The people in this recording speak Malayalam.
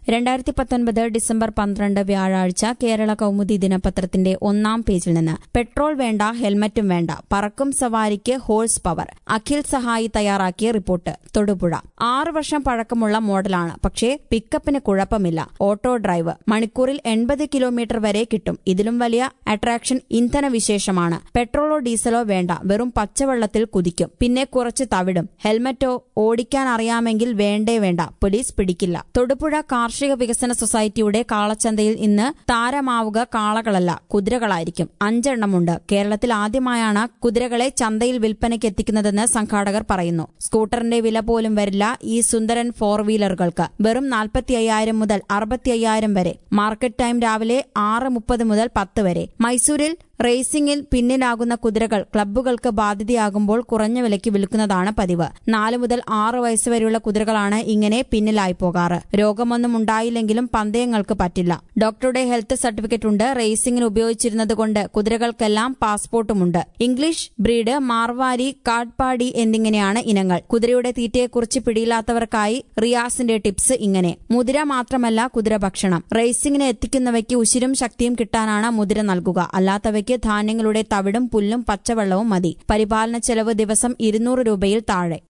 രണ്ടായിരത്തി പത്തൊൻപത് ഡിസംബർ പന്ത്രണ്ട് വ്യാഴാഴ്ച കേരള കൌമുദി ദിനപത്രത്തിന്റെ ഒന്നാം പേജിൽ നിന്ന് പെട്രോൾ വേണ്ട ഹെൽമറ്റും വേണ്ട പറക്കും സവാരിക്ക് ഹോഴ്സ് പവർ അഖിൽ സഹായി തയ്യാറാക്കിയ റിപ്പോർട്ട് തൊടുപുഴ ആറ് വർഷം പഴക്കമുള്ള മോഡലാണ് പക്ഷേ പിക്കപ്പിന് കുഴപ്പമില്ല ഓട്ടോ ഡ്രൈവ് മണിക്കൂറിൽ എൺപത് കിലോമീറ്റർ വരെ കിട്ടും ഇതിലും വലിയ അട്രാക്ഷൻ ഇന്ധന വിശേഷമാണ് പെട്രോളോ ഡീസലോ വേണ്ട വെറും പച്ചവെള്ളത്തിൽ കുതിക്കും പിന്നെ കുറച്ച് തവിടും ഹെൽമറ്റോ ഓടിക്കാൻ അറിയാമെങ്കിൽ വേണ്ടേ വേണ്ട പോലീസ് പിടിക്കില്ല തൊടുപുഴ കാർഷിക വികസന സൊസൈറ്റിയുടെ കാളച്ചന്തയിൽ ഇന്ന് താരമാവുക കാളകളല്ല കുതിരകളായിരിക്കും അഞ്ചെണ്ണമുണ്ട് കേരളത്തിൽ ആദ്യമായാണ് കുതിരകളെ ചന്തയിൽ വിൽപ്പനയ്ക്ക് എത്തിക്കുന്നതെന്ന് സംഘാടകർ പറയുന്നു സ്കൂട്ടറിന്റെ വില പോലും വരില്ല ഈ സുന്ദരൻ ഫോർ വീലറുകൾക്ക് വെറും നാൽപ്പത്തി അയ്യായിരം മുതൽ അറുപത്തി അയ്യായിരം വരെ മാർക്കറ്റ് ടൈം രാവിലെ ആറ് മുപ്പത് മുതൽ പത്ത് വരെ മൈസൂരിൽ റേസിംഗിൽ പിന്നിലാകുന്ന കുതിരകൾ ക്ലബ്ബുകൾക്ക് ബാധ്യതയാകുമ്പോൾ കുറഞ്ഞ വിലയ്ക്ക് വിൽക്കുന്നതാണ് പതിവ് നാല് മുതൽ ആറ് വയസ്സ് വരെയുള്ള കുതിരകളാണ് ഇങ്ങനെ പിന്നിലായി പോകാറ് രോഗമൊന്നും ഉണ്ടായില്ലെങ്കിലും പന്തയങ്ങൾക്ക് പറ്റില്ല ഡോക്ടറുടെ ഹെൽത്ത് സർട്ടിഫിക്കറ്റ് ഉണ്ട് റേസിംഗിന് ഉപയോഗിച്ചിരുന്നത് കൊണ്ട് കുതിരകൾക്കെല്ലാം പാസ്പോർട്ടുമുണ്ട് ഇംഗ്ലീഷ് ബ്രീഡ് മാർവാരി കാട്ട്പാടി എന്നിങ്ങനെയാണ് ഇനങ്ങൾ കുതിരയുടെ തീറ്റയെക്കുറിച്ച് പിടിയില്ലാത്തവർക്കായി റിയാസിന്റെ ടിപ്സ് ഇങ്ങനെ മുതിര മാത്രമല്ല കുതിര ഭക്ഷണം റേസിംഗിന് എത്തിക്കുന്നവയ്ക്ക് ഉശിരും ശക്തിയും കിട്ടാനാണ് മുതിര നൽകുക അല്ലാത്തവയ്ക്ക് ധാന്യങ്ങളുടെ തവിടും പുല്ലും പച്ചവെള്ളവും മതി പരിപാലന ചെലവ് ദിവസം ഇരുന്നൂറ് രൂപയിൽ താഴെ